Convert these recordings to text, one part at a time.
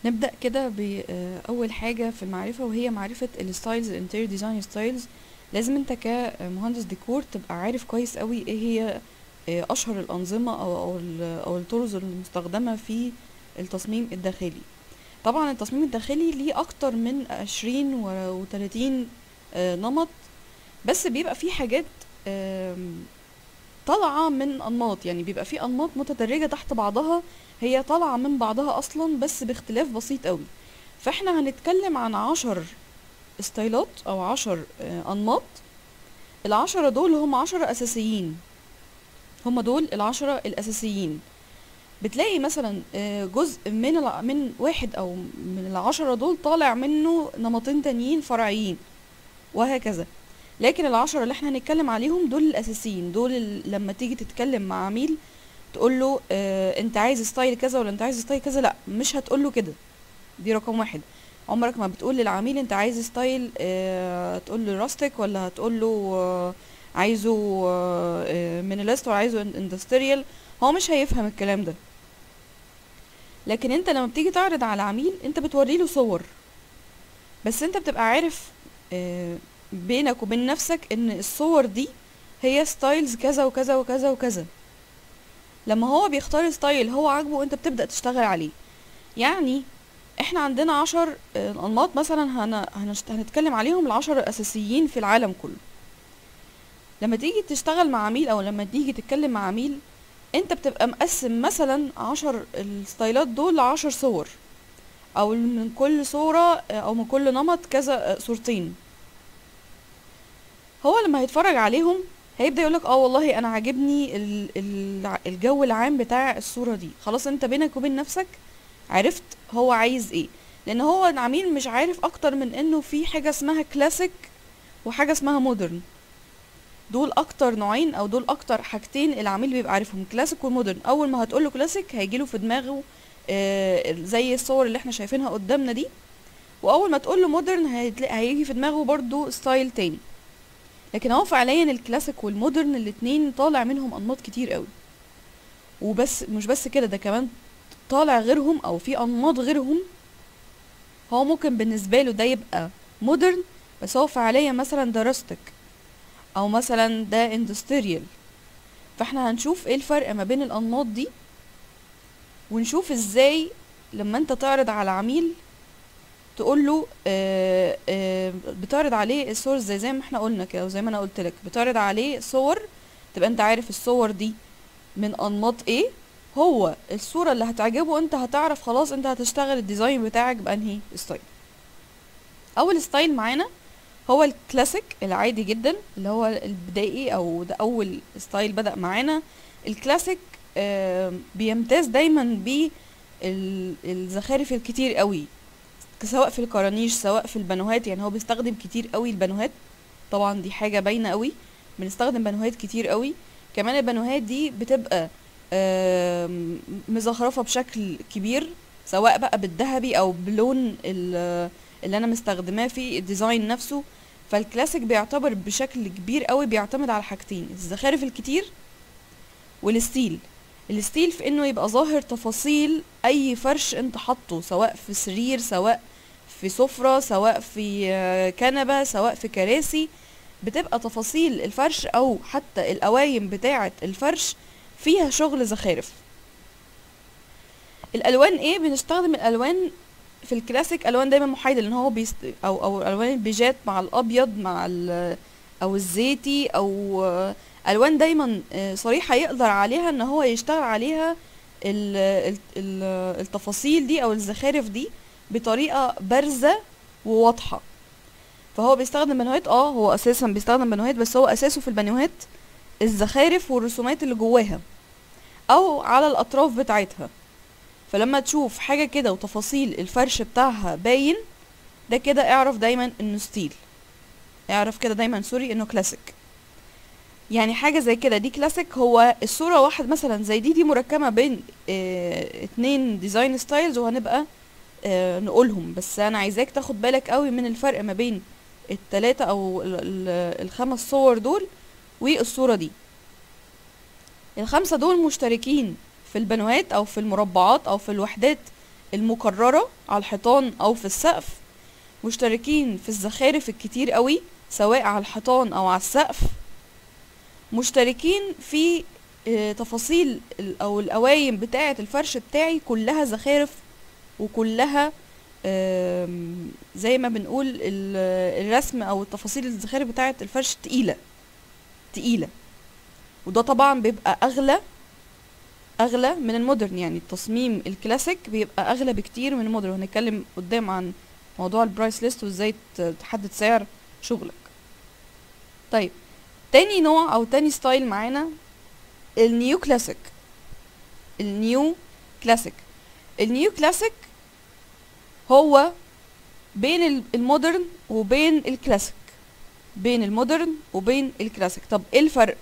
نبدأ كده بأول حاجة في المعرفة وهي معرفة الستايلز الانتيريور ديزاين ستايلز لازم انت كمهندس ديكور تبقى عارف كويس قوي ايه هي آه، اشهر الانظمة او او ال- او الطرز المستخدمة في التصميم الداخلي طبعا التصميم الداخلي ليه اكتر من عشرين وتلاتين نمط بس بيبقى فيه حاجات آم، طالعة من أنماط يعني بيبقى في أنماط متدرجة تحت بعضها هي طالعة من بعضها أصلا بس باختلاف بسيط قوي فاحنا هنتكلم عن عشر ستايلات أو عشر آه، أنماط العشرة دول هم عشرة أساسيين هم دول العشرة الأساسيين بتلاقي مثلا آه، جزء من الع- من واحد أو من العشرة دول طالع منه نمطين تانيين فرعيين وهكذا لكن العشرة اللي احنا هنتكلم عليهم دول الأساسيين دول ال- لما تيجي تتكلم مع عميل تقول له اه انت عايز ستايل كذا ولا انت عايز ستايل كذا لا مش هتقول له كده دي رقم واحد عمرك ما بتقول للعميل انت عايز ستايل اه تقول له راستيك ولا هتقول له اه عايزه اه مينيماليست ولا عايزه اندستريال هو مش هيفهم الكلام ده لكن انت لما بتيجي تعرض على عميل انت بتوري له صور بس انت بتبقى عارف اه بينك وبين نفسك ان الصور دي هي ستايلز كذا وكذا وكذا وكذا لما هو بيختار ستايل هو عاجبه انت بتبدأ تشتغل عليه يعني احنا عندنا عشر آه، انماط مثلا هن... هنشت... هنتكلم عليهم العشر الاساسيين في العالم كله لما تيجي تشتغل مع عميل او لما تيجي تتكلم مع عميل انت بتبقى مقسم مثلا عشر الستايلات دول لعشر صور او من كل صورة آه، او من كل نمط كذا آه، صورتين هو لما هيتفرج عليهم هيبدأ يقولك اه والله انا عاجبني ال- ال- الجو العام بتاع الصورة دي خلاص انت بينك وبين نفسك عرفت هو عايز ايه لان هو العميل مش عارف اكتر من انه في حاجة اسمها كلاسيك وحاجة اسمها مودرن دول اكتر نوعين او دول اكتر حاجتين العميل بيبقى عارفهم كلاسيك ومودرن اول ما هتقوله كلاسيك هيجيله في دماغه آه زي الصور اللي احنا شايفينها قدامنا دي واول ما تقوله مودرن هيتلاقي هيجي في دماغه برضو ستايل تاني لكن هو فعليا الكلاسيك والمودرن الاتنين طالع منهم انماط كتير قوي وبس مش بس كده ده كمان طالع غيرهم او في انماط غيرهم هو ممكن بالنسبه له ده يبقى مودرن بس هو فعليا مثلا ده راستيك او مثلا ده اندستريال فاحنا هنشوف ايه الفرق ما بين الانماط دي ونشوف ازاي لما انت تعرض على عميل تقول له آه آه بتعرض عليه الصور زي زي ما احنا قلنا كده وزي ما انا قلت لك بتعرض عليه صور تبقى انت عارف الصور دي من انماط ايه هو الصورة اللي هتعجبه انت هتعرف خلاص انت هتشتغل الديزاين بتاعك بانهي ستايل اول ستايل معانا هو الكلاسيك العادي جدا اللي هو البدائي او ده اول ستايل بدأ معانا الكلاسيك آه بيمتاز دايما بالزخارف الكتير قوي سواء في الكرانيش سواء في البانوهات يعني هو بيستخدم كتير قوي البانوهات طبعا دي حاجة باينة قوي بنستخدم بانوهات كتير قوي كمان البانوهات دي بتبقى آم، مزخرفة بشكل كبير سواء بقى بالذهبي او بلون ال- اللي انا مستخدماه في الديزاين نفسه فالكلاسيك بيعتبر بشكل كبير قوي بيعتمد على حاجتين الزخارف الكتير والستيل الستيل في انه يبقى ظاهر تفاصيل اي فرش انت حاطه سواء في سرير سواء في سفرة سواء في آه، كنبة سواء في كراسي بتبقى تفاصيل الفرش او حتى القوايم بتاعة الفرش فيها شغل زخارف الالوان ايه بنستخدم الالوان في الكلاسيك الوان دايما محايده لان هو بيست او او الوان البيجات مع الابيض مع ال او الزيتي او آه، الوان دايما آه، صريحه يقدر عليها ان هو يشتغل عليها ال ال ال التفاصيل دي او الزخارف دي بطريقه بارزه وواضحه فهو بيستخدم بانوهات اه هو اساسا بيستخدم بانوهات بس هو اساسه في البانوهات الزخارف والرسومات اللي جواها او على الاطراف بتاعتها فلما تشوف حاجة كده وتفاصيل الفرش بتاعها باين ده كده اعرف دايما انه ستيل اعرف كده دايما سوري انه كلاسيك يعني حاجة زي كده دي كلاسيك هو الصورة واحد مثلا زي دي دي مركبة بين اه اتنين ديزاين ستايلز وهنبقى اه نقولهم بس انا عايزاك تاخد بالك قوي من الفرق ما بين التلاتة او ال ال الخمس صور دول والصورة دي الخمسة دول مشتركين في البنوات او في المربعات او في الوحدات المكررة على الحيطان او في السقف مشتركين في الزخارف الكتير قوي سواء على الحيطان او على السقف مشتركين في آه، تفاصيل ال- او القوايم بتاعة الفرش بتاعي كلها زخارف وكلها آم، زي ما بنقول ال- الرسم او التفاصيل الزخارف بتاعة الفرش تقيلة تقيلة وده طبعا بيبقى اغلى اغلى من المودرن يعني التصميم الكلاسيك بيبقى اغلى بكتير من المودرن هنتكلم قدام عن موضوع البرايس ليست وازاي ت- تحدد سعر شغلك طيب تاني نوع او تاني ستايل معانا النيو كلاسيك النيو كلاسيك النيو كلاسيك هو بين ال- المودرن وبين الكلاسيك بين المودرن وبين الكلاسيك طب ايه الفرق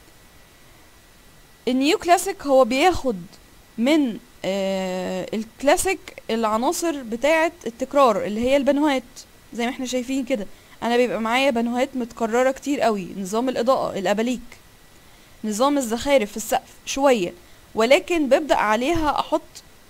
النيو كلاسيك هو بياخد من آه الكلاسيك العناصر بتاعة التكرار اللي هي البانوهات زي ما احنا شايفين كده انا بيبقى معايا بانوهات متكررة كتير قوي نظام الاضاءة الاباليك نظام الزخارف في السقف شوية ولكن ببدأ عليها احط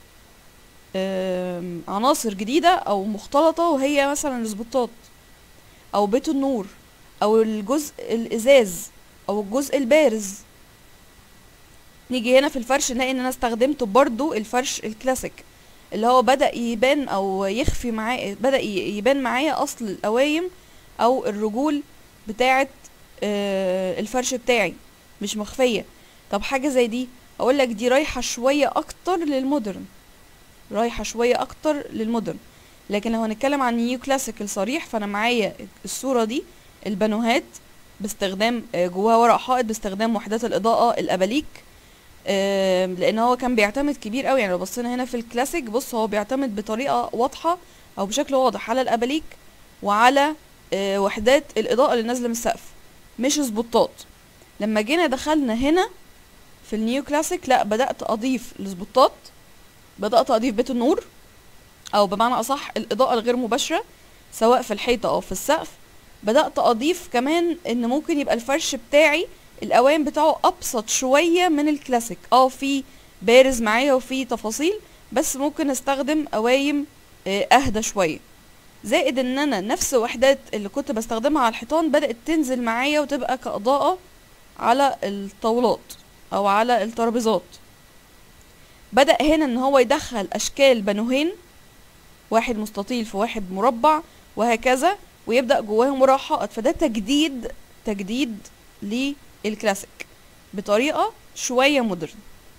آم، عناصر جديدة او مختلطة وهي مثلا السبوتات او بيت النور او الجزء الازاز او الجزء البارز نيجي هنا في الفرش نلاقي ان انا استخدمت برضو الفرش الكلاسيك اللي هو بدأ يبان او يخفي معايا بدأ ي- يبان معايا اصل القوايم او الرجول بتاعة آه، الفرش بتاعي مش مخفية طب حاجة زي دي اقول لك دي رايحة شوية اكتر للمودرن رايحة شوية اكتر للمودرن لكن لو هنتكلم عن نيو كلاسيك الصريح فانا معايا الصورة دي البانوهات باستخدام آه، جواها ورق حائط باستخدام وحدات الاضاءة الاباليك آم، لان هو كان بيعتمد كبير قوي يعني لو بصينا هنا في الكلاسيك بص هو بيعتمد بطريقه واضحه او بشكل واضح على الاباليك وعلى آه، وحدات الاضاءه اللي نازله من السقف مش سبوتات لما جينا دخلنا هنا في النيو كلاسيك لا بدات اضيف السبوتات بدات اضيف بيت النور او بمعنى اصح الاضاءه الغير مباشره سواء في الحيطه او في السقف بدات اضيف كمان ان ممكن يبقى الفرش بتاعي القوام بتاعه ابسط شويه من الكلاسيك اه في بارز معايا وفي تفاصيل بس ممكن استخدم قوايم آه، اهدى شويه زائد ان انا نفس وحدات اللي كنت بستخدمها على الحيطان بدات تنزل معايا وتبقى كاضاءه على الطاولات او على الترابيزات بدا هنا ان هو يدخل اشكال بانوهين واحد مستطيل في واحد مربع وهكذا ويبدا جواهم ورق حائط فده تجديد تجديد للكلاسيك بطريقه شويه مودرن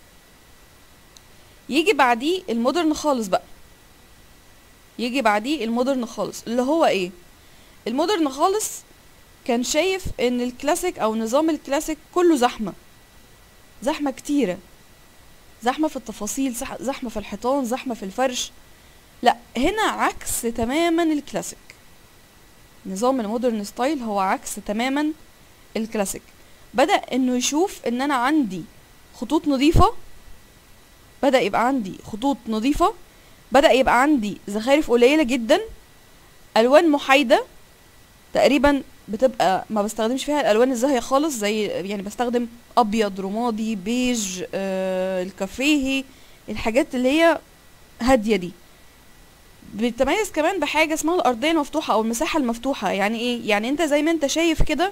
يجي بعديه المودرن خالص بقى يجي بعديه المودرن خالص اللي هو ايه المودرن خالص كان شايف ان الكلاسيك او نظام الكلاسيك كله زحمه زحمه كتيره زحمه في التفاصيل زح- زحمه في الحيطان زحمه في الفرش لا هنا عكس تماما الكلاسيك نظام المودرن ستايل هو عكس تماما الكلاسيك بدأ انه يشوف ان انا عندي خطوط نظيفة بدأ يبقى عندي خطوط نظيفة بدأ يبقى عندي زخارف قليلة جدا الوان محايدة تقريبا بتبقى ما بستخدمش فيها الالوان الزاهية خالص زي يعني بستخدم ابيض رمادي بيج آه الكافيهي الحاجات اللي هي هادية دي بتتميز كمان بحاجة اسمها الأرضية المفتوحة أو المساحة المفتوحة يعني إيه؟ يعني أنت زي ما أنت شايف كده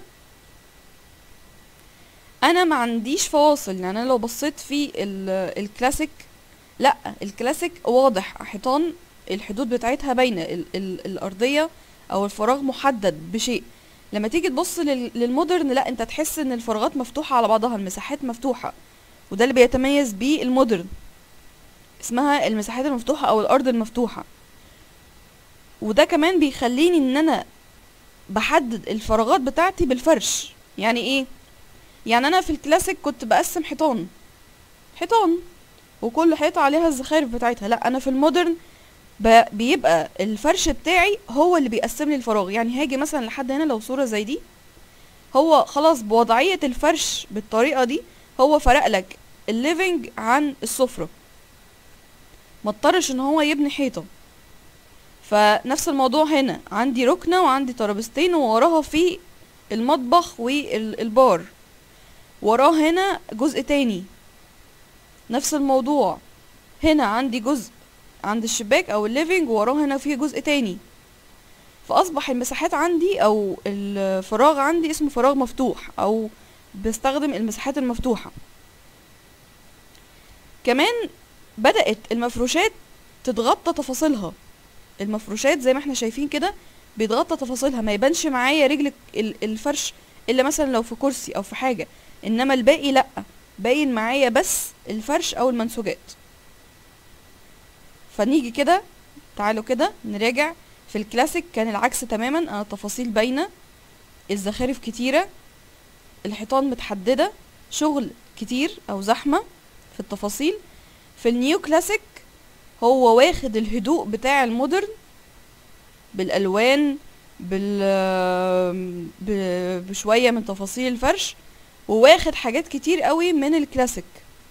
أنا ما عنديش فواصل يعني أنا لو بصيت في ال- الكلاسيك لأ الكلاسيك واضح حيطان الحدود بتاعتها باينة ال- ال- الأرضية أو الفراغ محدد بشيء لما تيجي تبص لل- للمودرن لأ أنت تحس إن الفراغات مفتوحة على بعضها المساحات مفتوحة وده اللي بيتميز بيه المودرن اسمها المساحات المفتوحة أو الأرض المفتوحة وده كمان بيخليني ان انا بحدد الفراغات بتاعتي بالفرش يعني ايه يعني انا في الكلاسيك كنت بقسم حيطان حيطان وكل حيطة عليها الزخارف بتاعتها لا انا في المودرن ب- بيبقى الفرش بتاعي هو اللي بيقسم لي الفراغ يعني هاجي مثلا لحد هنا لو صورة زي دي هو خلاص بوضعية الفرش بالطريقة دي هو فرق لك الليفينج عن السفرة ما اضطرش ان هو يبني حيطة فنفس الموضوع هنا عندي ركنة وعندي ترابيزتين ووراها في المطبخ والبار وراه هنا جزء تاني نفس الموضوع هنا عندي جزء عند الشباك او الليفينج ووراه هنا في جزء تاني فاصبح المساحات عندي او الفراغ عندي اسمه فراغ مفتوح او بستخدم المساحات المفتوحة كمان بدأت المفروشات تتغطى تفاصيلها المفروشات زي ما احنا شايفين كده بيتغطى تفاصيلها ما يبانش معايا رجل ال- الفرش الا مثلا لو في كرسي او في حاجة انما الباقي لا باين معايا بس الفرش او المنسوجات فنيجي كده تعالوا كده نراجع في الكلاسيك كان العكس تماما انا التفاصيل باينة الزخارف كتيرة الحيطان متحددة شغل كتير او زحمة في التفاصيل في النيو كلاسيك هو واخد الهدوء بتاع المودرن بالالوان بال ب- بشويه من تفاصيل الفرش وواخد حاجات كتير قوي من الكلاسيك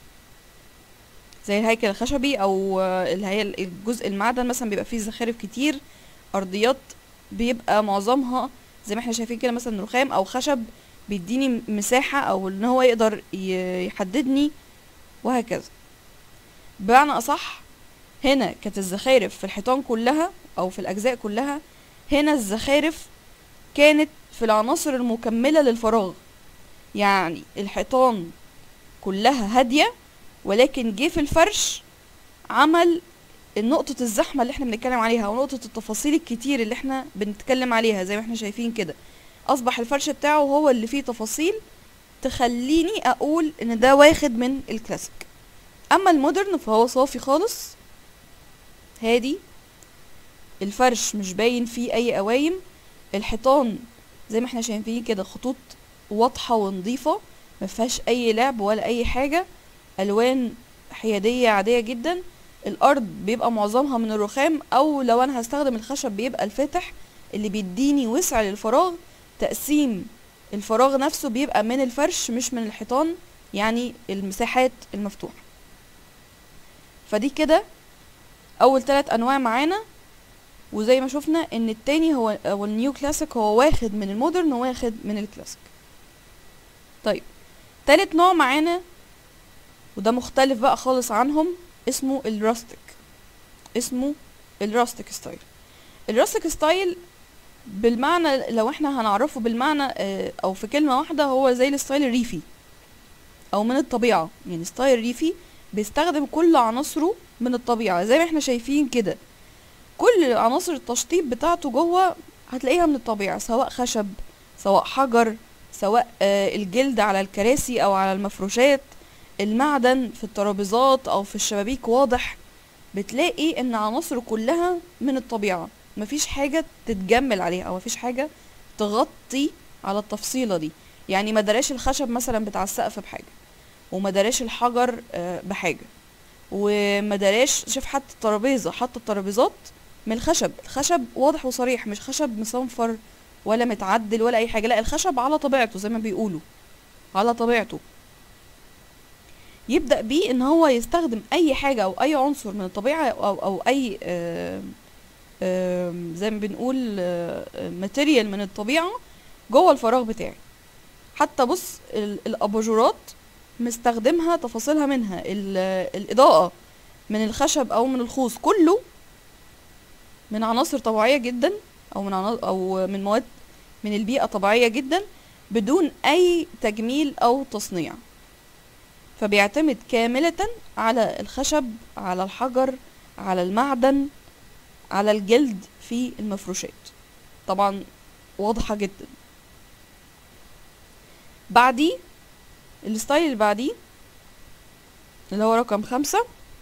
زي الهيكل الخشبي او اللي هي الجزء المعدن مثلا بيبقى فيه زخارف كتير ارضيات بيبقى معظمها زي ما احنا شايفين كده مثلا رخام او خشب بيديني مساحة او ان هو يقدر ي- يحددني وهكذا بمعنى اصح هنا كانت الزخارف في الحيطان كلها او في الاجزاء كلها هنا الزخارف كانت في العناصر المكملة للفراغ يعني الحيطان كلها هادية ولكن جه في الفرش عمل نقطة الزحمة اللي احنا بنتكلم عليها او نقطة التفاصيل الكتير اللي احنا بنتكلم عليها زي ما احنا شايفين كده اصبح الفرش بتاعه هو اللي فيه تفاصيل تخليني اقول ان ده واخد من الكلاسيك اما المودرن فهو صافي خالص هادي الفرش مش باين فيه اي قوايم الحيطان زي ما احنا شايفين كده خطوط واضحة ونظيفة ما فيهاش اي لعب ولا اي حاجة الوان حيادية عادية جدا الارض بيبقى معظمها من الرخام او لو انا هستخدم الخشب بيبقى الفاتح اللي بيديني وسع للفراغ تقسيم الفراغ نفسه بيبقى من الفرش مش من الحيطان يعني المساحات المفتوحة فدي كده اول ثلاث انواع معانا وزي ما شفنا ان التاني هو او النيو كلاسيك هو واخد من المودرن وواخد من الكلاسيك طيب تالت نوع معانا وده مختلف بقى خالص عنهم اسمه الراستيك اسمه الراستيك ستايل الراستيك ستايل بالمعنى لو احنا هنعرفه بالمعنى آه، او في كلمة واحدة هو زي الستايل الريفي او من الطبيعة يعني ستايل ريفي بيستخدم كل عناصره من الطبيعة زي ما احنا شايفين كده كل عناصر التشطيب بتاعته جوه هتلاقيها من الطبيعة سواء خشب سواء حجر سواء آه، الجلد على الكراسي او على المفروشات المعدن في الترابيزات او في الشبابيك واضح بتلاقي ان عناصره كلها من الطبيعة مفيش حاجة تتجمل عليها او مفيش حاجة تغطي على التفصيلة دي يعني ما دراش الخشب مثلا بتاع السقف بحاجة وما دراش الحجر آه، بحاجة وما دراش شوف حتى الترابيزة حتى الترابيزات من الخشب الخشب واضح وصريح مش خشب مصنفر ولا متعدل ولا اي حاجة لا الخشب على طبيعته زي ما بيقولوا على طبيعته يبدأ بيه ان هو يستخدم اي حاجة او اي عنصر من الطبيعة او, أو اي آم، آم، زي ما بنقول ماتيريال من الطبيعة جوه الفراغ بتاعي حتى بص ال- الاباجورات مستخدمها تفاصيلها منها ال- الاضاءة من الخشب او من الخوص كله من عناصر طبيعية جدا او من عنا- او من مواد من البيئة طبيعية جدا بدون اي تجميل او تصنيع فبيعتمد كاملة على الخشب على الحجر على المعدن على الجلد في المفروشات طبعا واضحة جدا بعديه الستايل اللي بعديه اللي هو رقم خمسة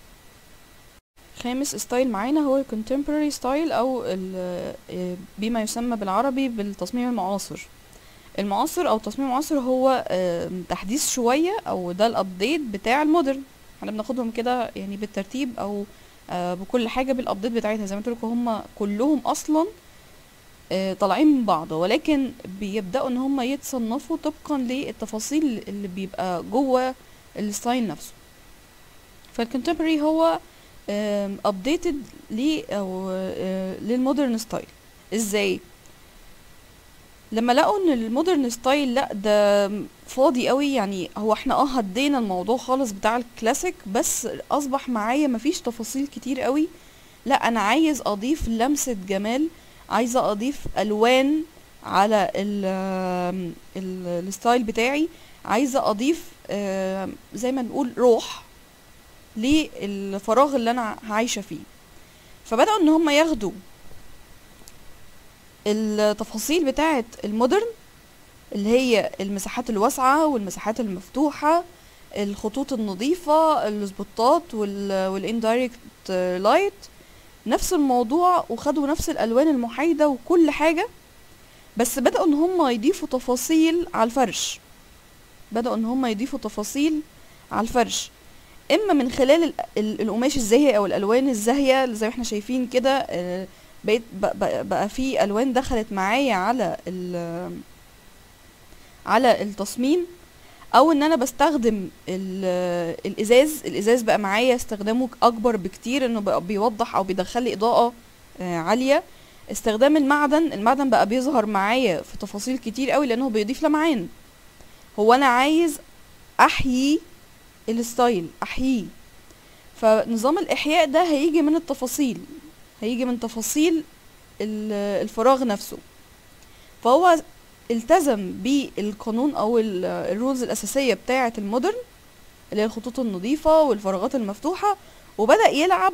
خامس ستايل معانا هو الكونتمبراري ستايل او ال- آه، بما يسمى بالعربي بالتصميم المعاصر المعاصر او التصميم المعاصر هو آه، تحديث شوية او ده الابديت بتاع المودرن احنا بناخدهم كده يعني بالترتيب او آه، بكل حاجة بالابديت بتاعتها زي ما قلت لكم هم كلهم اصلا آه، طالعين من بعض ولكن بيبدأوا ان هم يتصنفوا طبقا للتفاصيل اللي بيبقى جوه الستايل نفسه فالكونتمبراري هو ابديتد ليه او آه، للمودرن ستايل ازاي لما لقوا ان المودرن ستايل لا ده فاضي قوي يعني هو احنا اه هدينا الموضوع خالص بتاع الكلاسيك بس اصبح معايا مفيش تفاصيل كتير قوي لا انا عايز اضيف لمسة جمال عايزة اضيف الوان على ال ال- الستايل بتاعي عايزة اضيف آم، زي ما نقول روح للفراغ اللي انا عايشة فيه فبدأوا ان هم ياخدوا التفاصيل بتاعة المودرن اللي هي المساحات الواسعة والمساحات المفتوحة الخطوط النظيفة السبوتات والاندايركت لايت نفس الموضوع وخدوا نفس الالوان المحايدة وكل حاجة بس بدأوا ان هم يضيفوا تفاصيل على الفرش بدأوا ان هم يضيفوا تفاصيل على الفرش اما من خلال ال- ال- القماش الزاهي او الالوان الزاهية اللي زي ما احنا شايفين كده آه، بقيت بق- بق- بقى في الوان دخلت معايا على ال- على التصميم او ان انا بستخدم ال- الازاز الازاز بقى معايا استخدامه اكبر بكتير انه بقى بيوضح او بيدخل لي اضاءة آه، عالية استخدام المعدن المعدن بقى بيظهر معايا في تفاصيل كتير قوي لانه بيضيف لمعان هو انا عايز احيي الستايل احييه فنظام الاحياء ده هيجي من التفاصيل هيجي من تفاصيل ال- الفراغ نفسه فهو التزم بالقانون او ال- الرولز الاساسيه بتاعه المودرن اللي هي الخطوط النظيفه والفراغات المفتوحه وبدا يلعب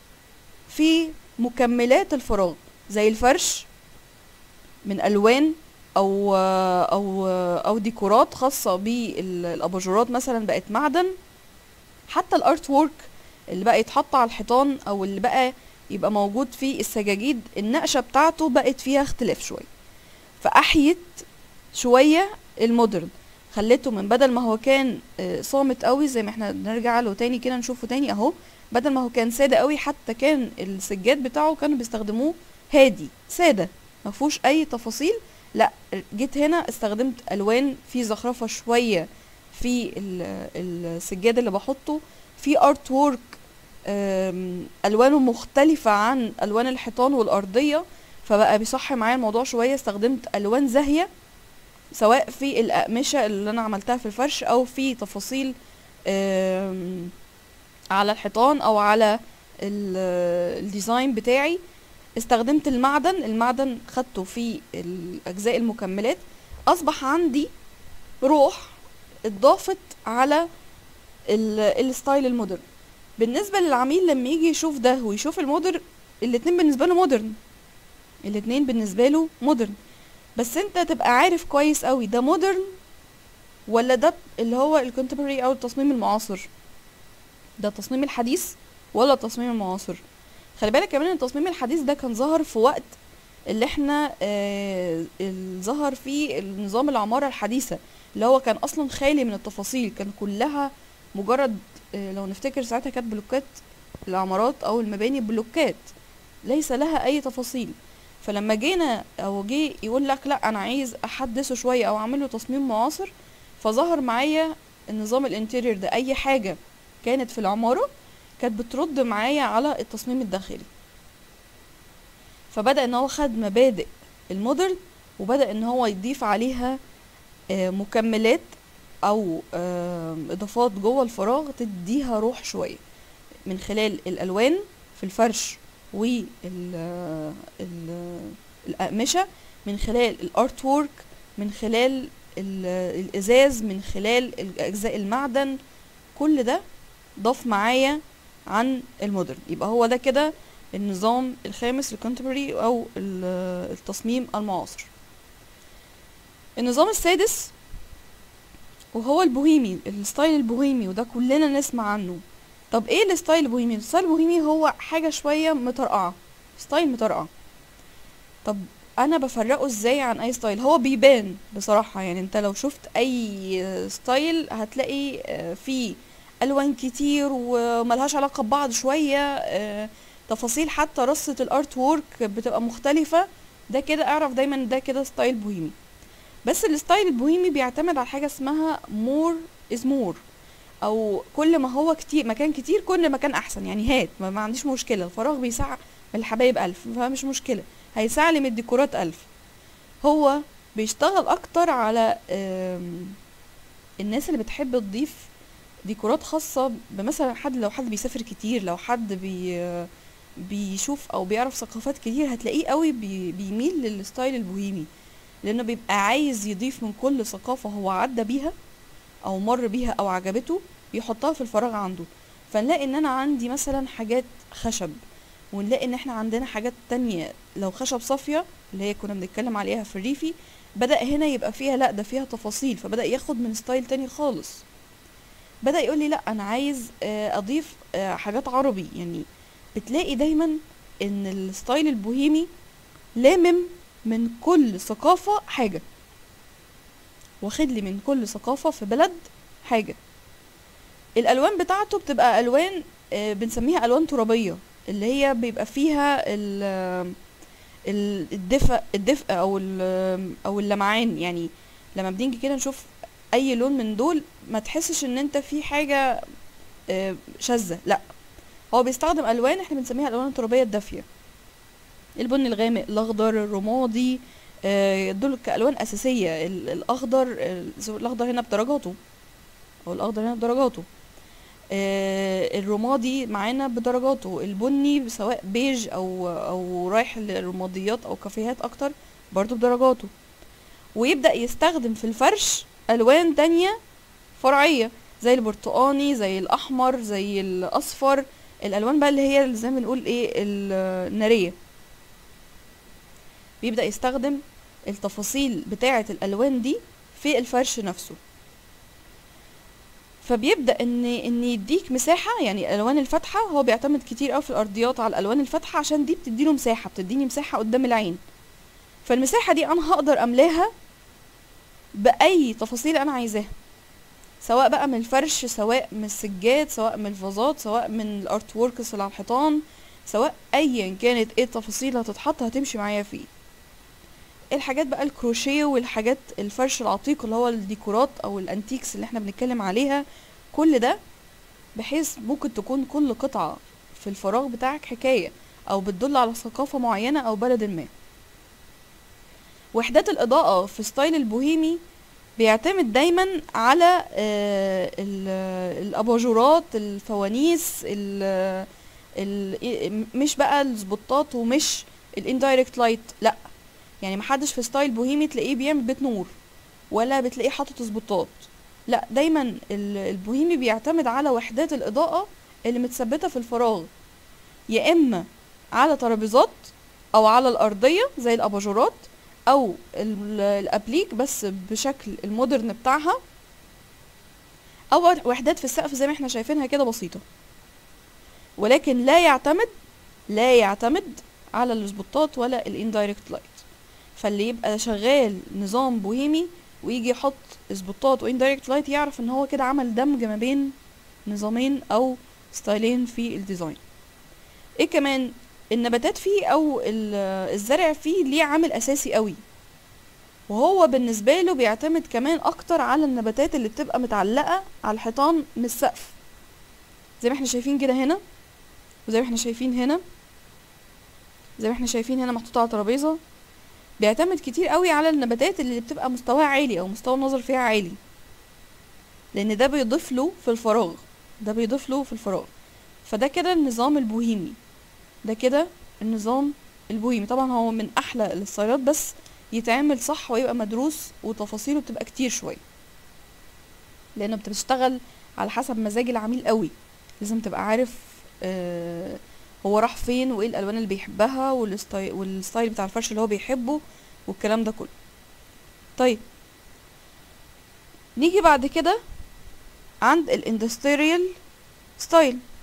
في مكملات الفراغ زي الفرش من الوان او او او ديكورات خاصه بالاباجورات مثلا بقت معدن حتى الارت وورك اللي بقى يتحط على الحيطان او اللي بقى يبقى موجود في السجاجيد النقشه بتاعته بقت فيها اختلاف شويه فاحيت شويه المودرن خليته من بدل ما هو كان آه، صامت قوي زي ما احنا نرجع له تاني كده نشوفه تاني اهو بدل ما هو كان ساده قوي حتى كان السجاد بتاعه كانوا بيستخدموه هادي ساده ما فيهوش اي تفاصيل لا جيت هنا استخدمت الوان في زخرفه شويه في ال- السجاد اللي بحطه في ارت وورك الوانه مختلفه عن الوان الحيطان والارضيه فبقى بيصح معايا الموضوع شويه استخدمت الوان زاهيه سواء في الاقمشه اللي انا عملتها في الفرش او في تفاصيل آم، على الحيطان او على ال- الديزاين بتاعي استخدمت المعدن المعدن خدته في الاجزاء المكملات اصبح عندي روح اتضافت على ال- الستايل المودرن بالنسبه للعميل لما يجي يشوف ده ويشوف المودرن الاتنين بالنسبه له مودرن الاتنين بالنسبه له مودرن بس انت تبقى عارف كويس قوي ده مودرن ولا ده اللي هو الكونتمبرري او التصميم المعاصر ده التصميم الحديث ولا التصميم المعاصر خلي بالك كمان ان التصميم الحديث ده كان ظهر في وقت اللي احنا آه ال- ظهر فيه النظام العمارة الحديثة اللي هو كان اصلا خالي من التفاصيل كان كلها مجرد آه لو نفتكر ساعتها كانت بلوكات العمارات او المباني بلوكات ليس لها اي تفاصيل فلما جينا او جه يقول لك لا انا عايز احدثه شويه او اعمل له تصميم معاصر فظهر معايا النظام الانتيرير ده اي حاجه كانت في العماره كانت بترد معايا على التصميم الداخلي فبدا ان هو خد مبادئ المودرن وبدا ان هو يضيف عليها آه، مكملات او آه، اضافات جوه الفراغ تديها روح شويه من خلال الالوان في الفرش والأقمشة من خلال الارت وورك من خلال ال- الازاز من خلال اجزاء المعدن كل ده ضاف معايا عن المودرن يبقى هو ده كده النظام الخامس الكونتمبرري او ال- التصميم المعاصر النظام السادس وهو البوهيمي الستايل البوهيمي وده كلنا نسمع عنه طب ايه الستايل البوهيمي الستايل البوهيمي هو حاجه شويه مطرقعه ستايل مطرقع طب انا بفرقه ازاي عن اي ستايل هو بيبان بصراحه يعني انت لو شفت اي ستايل هتلاقي آه، فيه الوان كتير وملهاش علاقه ببعض شويه آه، تفاصيل حتى رصه الارت وورك بتبقى مختلفه ده كده اعرف دايما ده كده ستايل بوهيمي بس الستايل البوهيمي بيعتمد على حاجه اسمها مور از مور او كل ما هو كتير مكان كتير كل ما كان احسن يعني هات ما, ما عنديش مشكله الفراغ بيسع من الحبايب الف فمش مشكله هيسع لي من الديكورات الف هو بيشتغل اكتر على آم، الناس اللي بتحب تضيف ديكورات خاصة بمثلا حد لو حد بيسافر كتير لو حد بي بيشوف او بيعرف ثقافات كتير هتلاقيه قوي بي بيميل للستايل البوهيمي لانه بيبقى عايز يضيف من كل ثقافة هو عدى بيها او مر بيها او عجبته بيحطها في الفراغ عنده فنلاقي ان انا عندي مثلا حاجات خشب ونلاقي ان احنا عندنا حاجات تانية لو خشب صافية اللي هي كنا بنتكلم عليها في الريفي بدأ هنا يبقى فيها لا ده فيها تفاصيل فبدأ ياخد من ستايل تاني خالص بدأ يقول لي لا انا عايز آه، اضيف آه، حاجات عربي يعني بتلاقي دايما ان الستايل البوهيمي لامم من كل ثقافة حاجة واخد لي من كل ثقافة في بلد حاجة الالوان بتاعته بتبقى الوان آه، بنسميها الوان ترابية اللي هي بيبقى فيها ال- ال- الدفء الدفء او ال- او اللمعان يعني لما بنيجي كده نشوف اي لون من دول ما تحسش ان انت في حاجة آه، شاذة لا هو بيستخدم الوان احنا بنسميها الالوان الترابية الدافية البني الغامق الاخضر الرمادي آه، دول كالوان اساسية ال- الاخضر ال- الاخضر هنا بدرجاته او الاخضر هنا بدرجاته آه، الرمادي معانا بدرجاته البني سواء بيج او او رايح للرماديات او كافيهات اكتر برضو بدرجاته ويبدأ يستخدم في الفرش الوان تانية فرعية زي البرتقاني زي الاحمر زي الاصفر الالوان بقى اللي هي اللي زي ما بنقول ايه ال- النارية بيبدأ يستخدم التفاصيل بتاعة الالوان دي في الفرش نفسه فبيبدا ان ان يديك مساحه يعني الالوان الفاتحه هو بيعتمد كتير قوي في الارضيات على الالوان الفاتحه عشان دي بتديله مساحه بتديني مساحه قدام العين فالمساحه دي انا هقدر املاها باي تفاصيل انا عايزاها سواء بقى من الفرش سواء من السجاد سواء من الفازات سواء من الارت ووركس اللي على الحيطان سواء ايا كانت ايه التفاصيل اللي هتتحط هتمشي معايا فيه الحاجات بقى الكروشيه والحاجات الفرش العتيق اللي هو الديكورات او الانتيكس اللي احنا بنتكلم عليها كل ده بحيث ممكن تكون كل قطعة في الفراغ بتاعك حكاية او بتدل على ثقافة معينة او بلد ما وحدات الاضاءة في ستايل البوهيمي بيعتمد دايما على آه، ال- الاباجورات الفوانيس ال- ال- مش بقى السبوتات ومش الاندايركت لايت لا يعني محدش في ستايل بوهيمي تلاقيه بيعمل بيت نور ولا بتلاقيه حاطط سبوتات لا دايما ال- البوهيمي بيعتمد على وحدات الإضاءة اللي متثبتة في الفراغ يا إما على ترابيزات أو على الأرضية زي الأباجورات أو ال- الأبليك بس بشكل المودرن بتاعها أو وحدات في السقف زي ما احنا شايفينها كده بسيطة ولكن لا يعتمد لا يعتمد على السبوتات ولا الاندايركت لايت فاللي يبقى شغال نظام بوهيمي ويجي يحط سبوتات واندايركت لايت يعرف ان هو كده عمل دمج ما بين نظامين او ستايلين في الديزاين ايه كمان النباتات فيه او ال- الزرع فيه ليه عامل اساسي قوي وهو بالنسبه له بيعتمد كمان اكتر على النباتات اللي بتبقى متعلقه على الحيطان من السقف زي ما احنا شايفين كده هنا وزي ما احنا شايفين هنا زي ما احنا شايفين هنا محطوطه على ترابيزه بيعتمد كتير قوي على النباتات اللي بتبقى مستواها عالي او مستوى النظر فيها عالي لان ده بيضيف له في الفراغ ده بيضيف له في الفراغ فده كده النظام البوهيمي ده كده النظام البوهيمي طبعا هو من احلى الستايلات بس يتعمل صح ويبقى مدروس وتفاصيله بتبقى كتير شويه لانه بتشتغل على حسب مزاج العميل قوي لازم تبقى عارف آه هو راح فين وايه الالوان اللي بيحبها والستايل والستايل بتاع الفرش اللي هو بيحبه والكلام ده كله طيب نيجي بعد كده عند الاندستريال ستايل